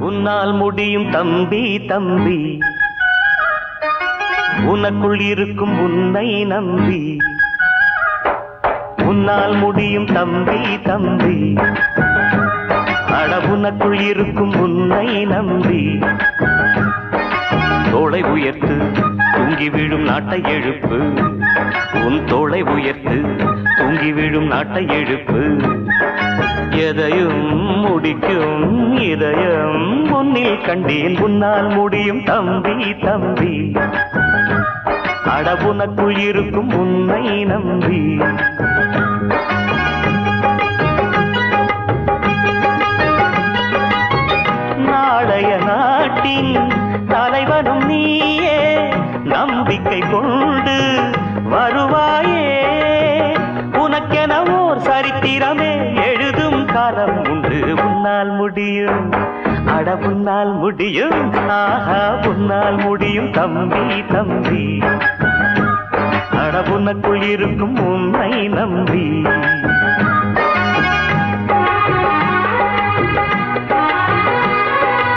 உன்னால் முடியும் தம்பி தம்பி உனக்குள் இருக்கும் உன்னை நம்பி உன்னால் முடியும் தம்பி தம்பி அட உனக்குள் இருக்கும் உன்னை நம்பி தோளை உயர்த்து தூங்கி விழும் நாட்டை எழுப்பு உன் தோளை உயர்த்து தூங்கி விழும் நாட்டை எழுப்பு எதையும் முடிக்கும் இதயம் முன்னில் கண்டேன் உன்னால் முடியும் தம்பி தம்பி அட உனக்குள் இருக்கும் உன்னை நம்பி நாளைய நாட்டின் தலைவனும் நீயே நம்பிக்கை கொண்டு வருவாயே உனக்கென ஓர் சரித்திரமே எழுதும் காலம் உண்டு உன்னால் முடியும் அட உன்னால் முடியும் ஆஹா உன்னால் முடியும் தம்பி தம்பி அட உனக்குள் இருக்கும் உன்னை நம்பி